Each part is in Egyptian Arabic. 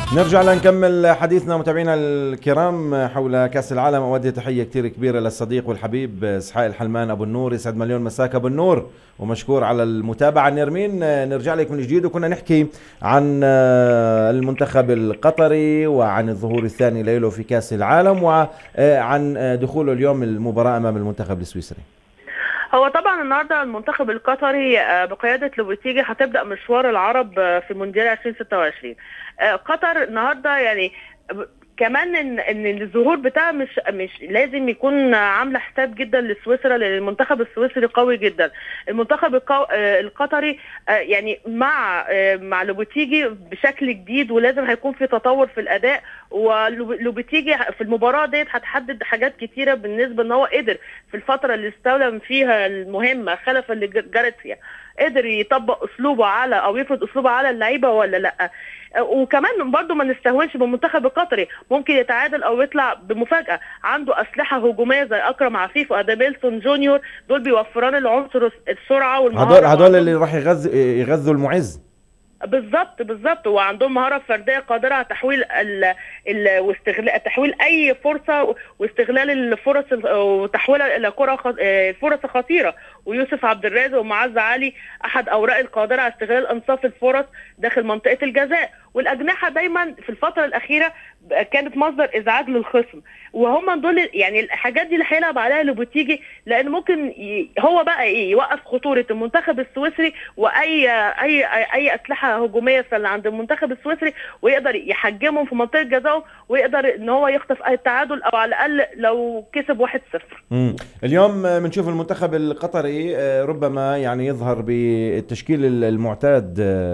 نرجع لنكمل حديثنا متابعينا الكرام حول كاس العالم اودي تحيه كثير كبيره للصديق والحبيب اسحاق الحلمان ابو النور يسعد مليون مساك ابو النور ومشكور على المتابعه نرمين نرجع لك من جديد وكنا نحكي عن المنتخب القطري وعن الظهور الثاني له في كاس العالم وعن دخوله اليوم المباراه امام المنتخب السويسري هو طبعا النهارده المنتخب القطري بقياده لوبيتيجي هتبدا مشوار العرب في مونديال 2026 قطر النهارده يعني كمان ان ان الظهور بتاعها مش مش لازم يكون عامله حساب جدا لسويسرا لان المنتخب السويسري قوي جدا المنتخب القو... القطري يعني مع مع لوبيتيجي بشكل جديد ولازم هيكون في تطور في الاداء ولوبيتيجي في المباراه ديت هتحدد حاجات كتيره بالنسبه ان هو قدر في الفتره اللي استولم فيها المهمه خلف اللي جرت فيها قدر يطبق اسلوبه على او يفرض اسلوبه على اللعيبه ولا لا وكمان برضو ما نستهونش بالمنتخب القطري ممكن يتعادل او يطلع بمفاجاه عنده اسلحه هجوميه زي اكرم عفيف واداميلسون جونيور دول بيوفران العنصر السرعه والمهاره هدول هدول اللي راح يغذ يغذوا المعز بالظبط بالظبط وعندهم مهاره فرديه قادره على تحويل ال ال واستغلال تحويل اي فرصه واستغلال الفرص وتحويلها الى كره خ... فرص خطيره ويوسف عبد الرازق ومعز علي احد اوراق القادره على استغلال انصاف الفرص داخل منطقه الجزاء والاجنحه دايما في الفتره الاخيره كانت مصدر ازعاج للخصم وهم دول يعني الحاجات دي اللي هيلعب عليها لوبوتيجي لان ممكن ي... هو بقى ايه يوقف خطوره المنتخب السويسري واي اي اي, أي اسلحه هجوميه اللي عند المنتخب السويسري ويقدر يحجمهم في منطقه جزائهم ويقدر ان هو يخطف اي تعادل او على الاقل لو كسب 1-0 اليوم بنشوف المنتخب القطري ربما يعني يظهر بالتشكيل المعتاد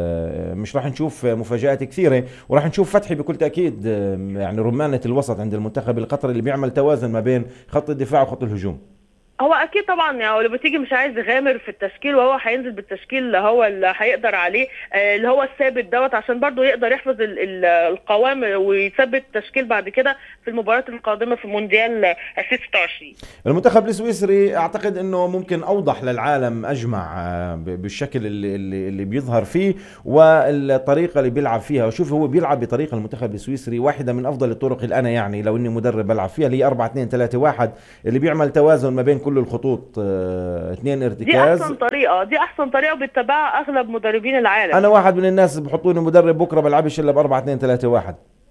مش راح نشوف مفاجات كثيره وراح نشوف فتحي بكل تاكيد يعني رمانه الوسط عند المنتخب القطري اللي بيعمل توازن ما بين خط الدفاع وخط الهجوم هو اكيد طبعا يعني لما تيجي مش عايز يغامر في التشكيل وهو هينزل بالتشكيل اللي هو اللي هيقدر عليه اللي هو الثابت دوت عشان برضه يقدر يحفظ القوام ويثبت التشكيل بعد كده في المباريات القادمه في مونديال 2026 المنتخب السويسري اعتقد انه ممكن اوضح للعالم اجمع بالشكل اللي اللي, اللي بيظهر فيه والطريقه اللي بيلعب فيها وشوف هو بيلعب بطريقه المنتخب السويسري واحده من افضل الطرق اللي انا يعني لو اني مدرب بلعب فيها اللي هي 4 2 3 1 اللي بيعمل توازن ما بين كل الخطوط اه اثنين ارتكاز دي احسن طريقه دي احسن طريقه بيتبعها اغلب مدربين العالم انا واحد من الناس بحطوني مدرب بكره بلعبش الا ب 4 2 3 1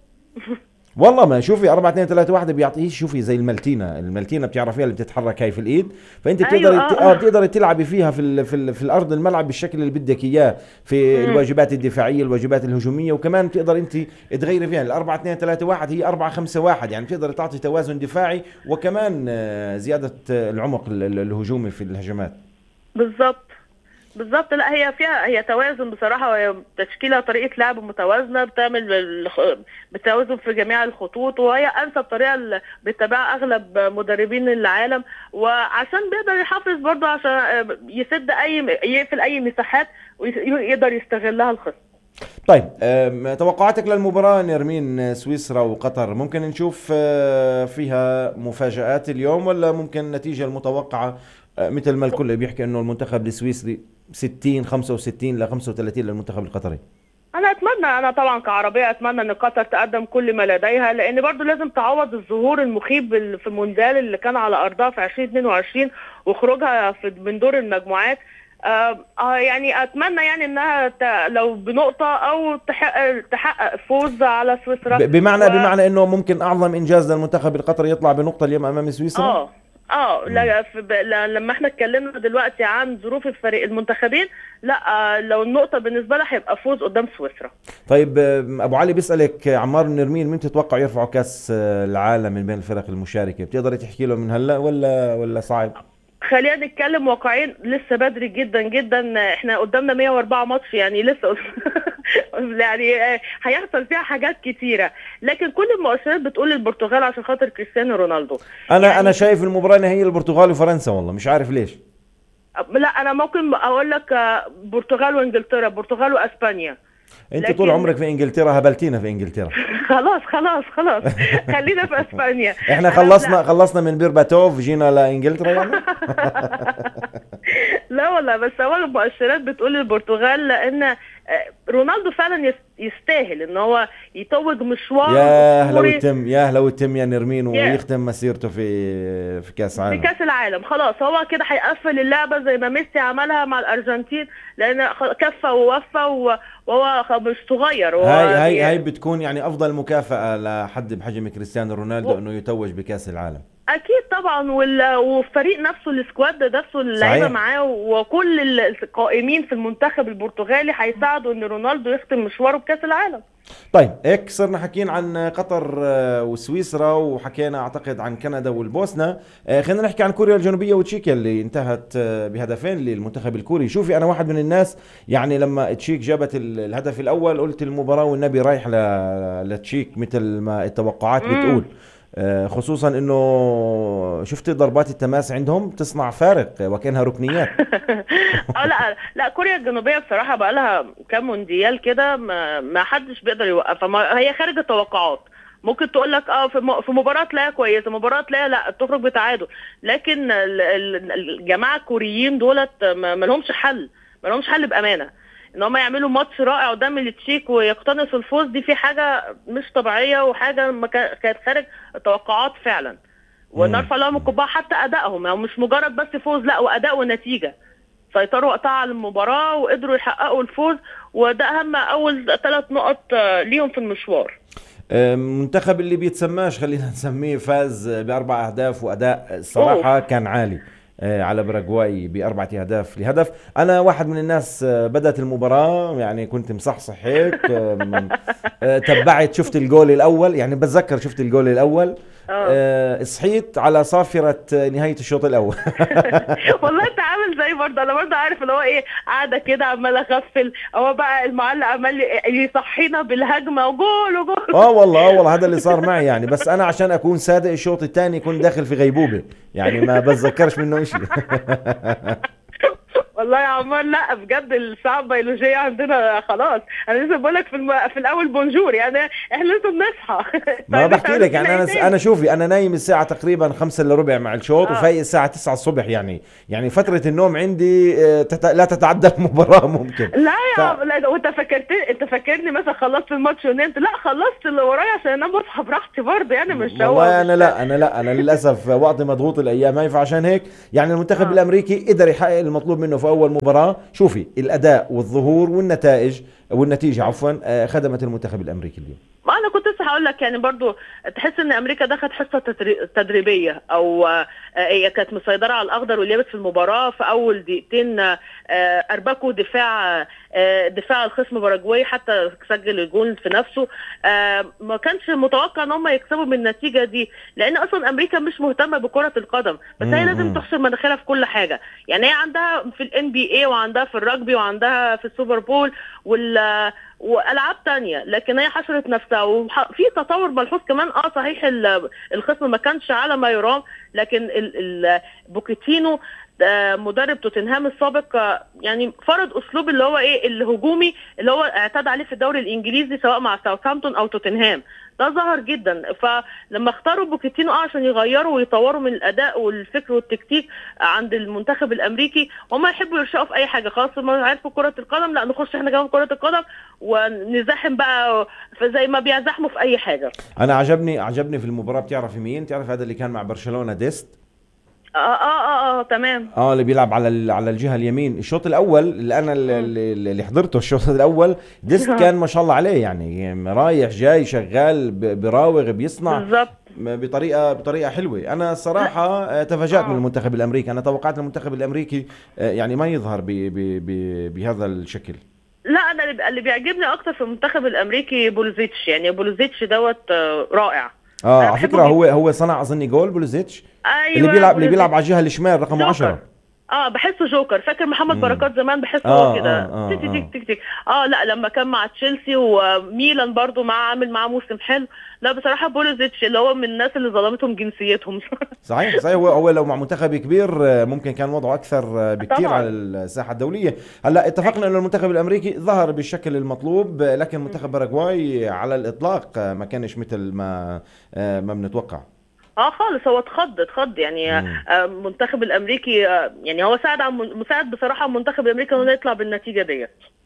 والله ما شوفي 4 2 3 1 بيعطيه شوفي زي الملتينا الملتينا بتعرفيها اللي بتتحرك هاي في الايد فانت بتقدري أيوة اه بتقدري تلعبي فيها في ال في, ال في الارض الملعب بالشكل اللي بدك اياه في مم. الواجبات الدفاعيه الواجبات الهجوميه وكمان بتقدر انت تغيري فيها ال 4 2 3 1 هي 4 5 1 يعني بتقدري تعطي توازن دفاعي وكمان زياده العمق الهجومي في الهجمات بالضبط بالظبط لا هي فيها هي توازن بصراحه وهي تشكيله طريقه لعب متوازنه بتعمل بالتوازن في جميع الخطوط وهي انسب طريقه اللي بيتبعها اغلب مدربين العالم وعشان بيقدر يحافظ برضه عشان يسد اي يقفل اي مساحات ويقدر يستغلها الخصم طيب توقعاتك للمباراة نرمين سويسرا وقطر ممكن نشوف فيها مفاجآت اليوم ولا ممكن النتيجة المتوقعة مثل ما الكل بيحكي انه المنتخب السويسري 60 65 ل 35 للمنتخب القطري انا اتمنى انا طبعا كعربيه اتمنى ان قطر تقدم كل ما لديها لان برضو لازم تعوض الظهور المخيب في المونديال اللي كان على ارضها في 2022 وخروجها في من دور المجموعات آه آه يعني اتمنى يعني انها لو بنقطه او تحقق تحقق فوز على سويسرا بمعنى و... بمعنى انه ممكن اعظم انجاز للمنتخب القطري يطلع بنقطه اليوم امام سويسرا اه اه لا ب... لا لما احنا اتكلمنا دلوقتي عن ظروف الفريق المنتخبين لا آه لو النقطه بالنسبه لها هيبقى فوز قدام سويسرا طيب ابو علي بيسالك عمار نرمين مين تتوقع يرفعوا كاس العالم من بين الفرق المشاركه بتقدر تحكي له من هلا ولا ولا صعب خلينا نتكلم واقعيين لسه بدري جدا جدا احنا قدامنا 104 ماتش يعني لسه يعني هيحصل فيها حاجات كتيره لكن كل المؤشرات بتقول البرتغال عشان خاطر كريستيانو رونالدو انا يعني انا شايف المباراه هي البرتغال وفرنسا والله مش عارف ليش لا انا ممكن اقول لك برتغال وانجلترا برتغال واسبانيا انت طول عمرك في انجلترا هبلتينا في انجلترا خلاص خلاص خلاص خلينا في اسبانيا احنا خلصنا خلصنا من بيرباتوف جينا لانجلترا يعني لا والله بس هو المؤشرات بتقول البرتغال لان رونالدو فعلا يستاهل ان هو يتوج مشوار ياه لو أسطوري يتم ياه لو يتم يا نرمين ياه. ويختم مسيرته في في كاس في عالم كاس العالم خلاص هو كده هيقفل اللعبه زي ما ميسي عملها مع الارجنتين لان خ- كفى ووفى و- وهو خ- مش صغير وهو هاي هاي بي- هاي بتكون يعني افضل مكافأة لحد بحجم كريستيانو رونالدو و- انه يتوج بكاس العالم اكيد طبعا وال- والفريق نفسه السكواد ده نفسه اللعيبه صحيح. معاه وكل ال- القائمين في المنتخب البرتغالي هيساعدوا ان رونالدو يختم مشواره بكاس العالم طيب هيك صرنا حكينا عن قطر آه، وسويسرا وحكينا اعتقد عن كندا والبوسنة آه، خلينا نحكي عن كوريا الجنوبية وتشيكيا اللي انتهت آه، بهدفين للمنتخب الكوري شوفي انا واحد من الناس يعني لما تشيك جابت ال- الهدف الاول قلت المباراة والنبي رايح ل- لتشيك مثل ما التوقعات مم. بتقول آه، خصوصا انه شفت ضربات التماس عندهم تصنع فارق وكانها ركنيات اه لا لا كوريا الجنوبيه بصراحه بقى لها كام مونديال كده ما, ما حدش بيقدر يوقفها ما هي خارج التوقعات ممكن تقول لك اه في م- في مباراه تلاقيها كويسه مباراه تلاقيها لا تخرج بتعادل لكن ال- ال- الجماعه الكوريين دولت ما ما لهمش حل ما لهمش حل بامانه ان هم يعملوا ماتش رائع قدام التشيك ويقتنصوا الفوز دي في حاجه مش طبيعيه وحاجه ما كا- كانت خارج التوقعات فعلا ونرفع لهم القبعه حتى ادائهم يعني مش مجرد بس فوز لا واداء ونتيجه سيطروا وقتها على المباراه وقدروا يحققوا الفوز وده اهم اول ثلاث نقط آه، ليهم في المشوار المنتخب اللي بيتسماش خلينا نسميه فاز باربع اهداف واداء الصراحه كان عالي آه، على باراغواي باربعه اهداف لهدف انا واحد من الناس آه، بدات المباراه يعني كنت مصحصح هيك آه، من- آه، تبعت شفت الجول الاول يعني بتذكر شفت الجول الاول آه، صحيت على صافره آه، نهايه الشوط الاول والله انت عامل زي برضه انا برضه عارف اللي هو ايه قاعده كده عمال اغفل هو بقى المعلق عمال يصحينا بالهجمه وجول وجول اه والله اه والله هذا اللي صار معي يعني بس انا عشان اكون صادق الشوط الثاني كنت داخل في غيبوبه يعني ما بتذكرش منه شيء والله يا عمار لا بجد الساعه البيولوجيه عندنا خلاص انا لسه بقول لك في, الم... في الاول بونجور يعني احنا لازم نصحى ما طيب بحكي إحنا لك يعني هنعمل انا إيه انا شوفي انا نايم الساعه تقريبا خمسة الا ربع مع الشوط آه. وفايق الساعه 9 الصبح يعني يعني فتره النوم عندي آه، تت... لا تتعدى المباراه ممكن لا يا ف- عم لا وانت فكرت انت فاكرني مثلا خلصت الماتش ونمت لا خلصت اللي ورايا عشان انام واصحى براحتي برضه يعني مش هو والله مش- انا لا انا لا انا للاسف وقتي مضغوط الايام هاي فعشان هيك يعني المنتخب آه. الامريكي قدر يحقق المطلوب منه في اول مباراه شوفي الاداء والظهور والنتائج والنتيجه عفوا آه، خدمت المنتخب الامريكي اليوم ما انا كنت لسه هقول لك يعني برضو تحس ان امريكا دخلت حصه تدري- تدريبيه او آه، هي كانت مسيطره على الاخضر واليابس في المباراه في اول دقيقتين آه، اربكوا دفاع آه، دفاع الخصم باراجواي حتى سجل الجول في نفسه آه، ما كانش متوقع ان هم يكسبوا من النتيجه دي لان اصلا امريكا مش مهتمه بكره القدم بس هي مم، لازم مم. تحصر مناخيرها في كل حاجه يعني هي عندها في الان بي اي وعندها في الرجبي وعندها في السوبر بول وال والعاب تانية لكن هي حشرت نفسها وفي تطور ملحوظ كمان اه صحيح ال- الخصم ما كانش على ما يرام لكن ال- ال- بوكيتينو آه، مدرب توتنهام السابق آه، يعني فرض اسلوب اللي هو ايه الهجومي اللي هو اعتاد عليه في الدوري الانجليزي سواء مع ساوثهامبتون او توتنهام ده ظهر جدا فلما اختاروا بوكيتينو اه عشان يغيروا ويطوروا من الاداء والفكر والتكتيك عند المنتخب الامريكي هم يحبوا يرشقوا في اي حاجه خلاص ما عرفوا كره القدم لا نخش احنا كمان كره القدم ونزاحم بقى زي ما بيزاحموا في اي حاجه انا عجبني عجبني في المباراه بتعرفي مين تعرف هذا اللي كان مع برشلونه ديست اه اه اه, آه تمام اه اللي بيلعب على ال- على الجهه اليمين الشوط الاول اللي انا اللي, اللي حضرته الشوط الاول ديست كان ما شاء الله عليه يعني رايح جاي شغال ب- براوغ بيصنع بالظبط م- بطريقه بطريقه حلوه انا الصراحه آه، تفاجات آه. من المنتخب الامريكي انا توقعت المنتخب الامريكي آه، يعني ما يظهر ب ب ب بهذا الشكل لا انا اللي- اللي بيعجبني اكتر في المنتخب الامريكي بولوزيتش يعني بولوزيتش دوت آه، رائع اه أنا على بحبه فكره جداً. هو هو صنع اظني جول بولوزيتش ايوه اللي بيلعب اللي بولوزيتش. بيلعب على الجهه الشمال رقم جوكر. 10 اه بحسه جوكر فاكر محمد مم. بركات زمان بحسه آه، هو كده آه، آه، تيك آه. تيك تيك تيك اه لا لما كان مع تشيلسي وميلان برضو مع عامل معاه موسم حلو لا بصراحه بولوزيتش اللي هو من الناس اللي ظلمتهم جنسيتهم صحيح صحيح هو هو لو مع منتخب كبير آه، ممكن كان وضعه اكثر آه، بكثير طبعاً. على الساحه الدوليه هلا اتفقنا انه المنتخب الامريكي ظهر بالشكل المطلوب آه، لكن منتخب باراغواي على الاطلاق آه، ما كانش مثل ما آه، ما بنتوقع اه خالص هو اتخض اتخض يعني مم. آه منتخب الامريكي آه يعني هو ساعد على مساعد بصراحه المنتخب الامريكي انه يطلع بالنتيجه ديت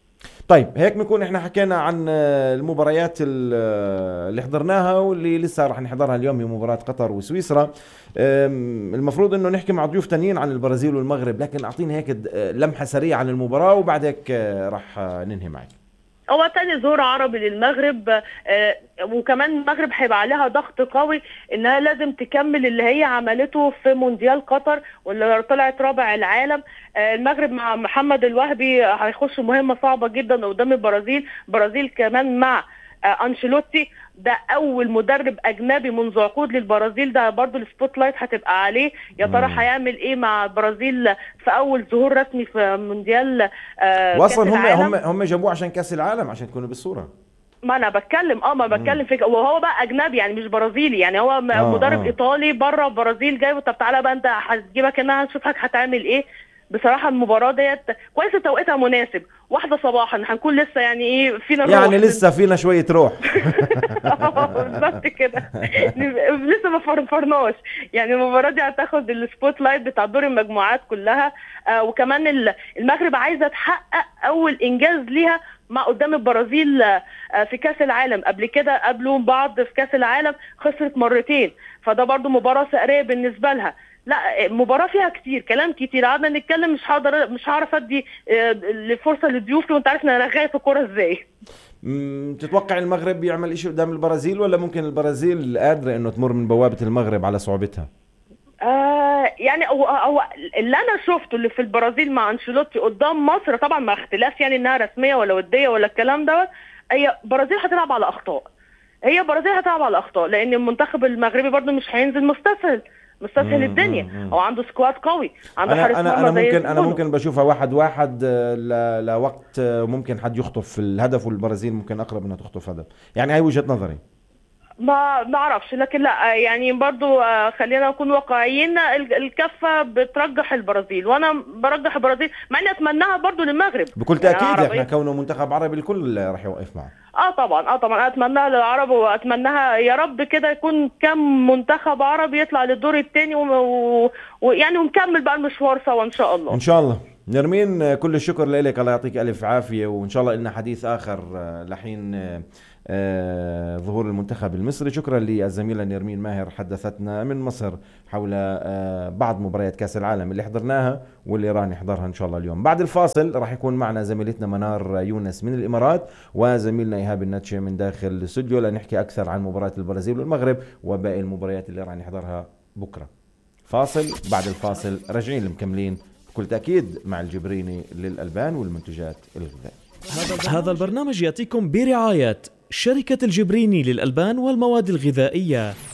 طيب هيك بنكون احنا حكينا عن آه، المباريات آه، اللي حضرناها واللي لسه راح نحضرها اليوم هي مباراة قطر وسويسرا المفروض انه نحكي مع ضيوف تانيين عن البرازيل والمغرب لكن اعطيني هيك لمحة سريعة عن المباراة وبعد هيك راح ننهي معك هو تاني ظهور عربي للمغرب آه وكمان المغرب هيبقى عليها ضغط قوي انها لازم تكمل اللي هي عملته في مونديال قطر واللي طلعت رابع العالم آه المغرب مع محمد الوهبي هيخش مهمه صعبه جدا قدام البرازيل البرازيل كمان مع آه انشيلوتي ده اول مدرب اجنبي منذ عقود للبرازيل ده برضو السبوت لايت هتبقى عليه يا ترى هيعمل ايه مع البرازيل في اول ظهور رسمي في مونديال آه واصلا هم هم هم جابوه عشان كاس العالم عشان تكونوا بالصوره ما انا بتكلم اه ما بتكلم في وهو بقى اجنبي يعني مش برازيلي يعني هو آه مدرب آه. ايطالي بره البرازيل جايبه طب تعالى بقى انت هتجيبك انها نشوفك هتعمل ايه بصراحه المباراه ديت كويس توقيتها مناسب واحده صباحا هنكون لسه يعني ايه فينا روح يعني لسه فينا شويه روح بالظبط كده لسه ما فرفرناش يعني المباراه دي هتاخد السبوت لايت بتاع دور المجموعات كلها آه وكمان المغرب عايزه تحقق اول انجاز ليها مع قدام البرازيل آه في كاس العالم قبل كده قابلوا بعض في كاس العالم خسرت مرتين فده برضو مباراه سعريه بالنسبه لها لا مباراه فيها كتير كلام كتير قعدنا نتكلم مش هقدر مش هعرف ادي الفرصه لضيوفي وانت عارف انا رغايه في الكوره ازاي تتوقع المغرب يعمل شيء قدام البرازيل ولا ممكن البرازيل قادره انه تمر من بوابه المغرب على صعوبتها؟ آه يعني هو هو اللي انا شفته اللي في البرازيل مع انشيلوتي قدام مصر طبعا مع اختلاف يعني انها رسميه ولا وديه ولا الكلام دوت هي البرازيل هتلعب على اخطاء هي البرازيل هتلعب على اخطاء لان المنتخب المغربي برده مش هينزل مستسهل مستسهل الدنيا هو عنده سكواد قوي عنده حارس انا انا ممكن انا ممكن بشوفها واحد واحد لوقت ممكن حد يخطف الهدف والبرازيل ممكن اقرب انها تخطف هدف يعني هاي وجهه نظري ما ما اعرفش لكن لا يعني برضو خلينا نكون واقعيين الكفه بترجح البرازيل وانا برجح البرازيل مع اني اتمناها برضو للمغرب بكل تاكيد يعني احنا كونه منتخب عربي الكل راح يوقف معه اه طبعا اه طبعا اتمناها للعرب واتمناها يا رب كده يكون كم منتخب عربي يطلع للدور الثاني ويعني و... ونكمل بقى المشوار سوا ان شاء الله ان شاء الله نرمين كل الشكر لك الله يعطيك الف عافيه وان شاء الله لنا حديث اخر لحين آه ظهور المنتخب المصري شكرا للزميله نرمين ماهر حدثتنا من مصر حول آه بعض مباريات كاس العالم اللي حضرناها واللي راح نحضرها ان شاء الله اليوم بعد الفاصل راح يكون معنا زميلتنا منار يونس من الامارات وزميلنا ايهاب النتشه من داخل الاستوديو لنحكي اكثر عن مباراه البرازيل والمغرب وباقي المباريات اللي راح نحضرها بكره فاصل بعد الفاصل راجعين مكملين بكل تاكيد مع الجبريني للالبان والمنتجات الغذائيه هذا البرنامج ياتيكم برعايه شركة الجبريني للألبان والمواد الغذائية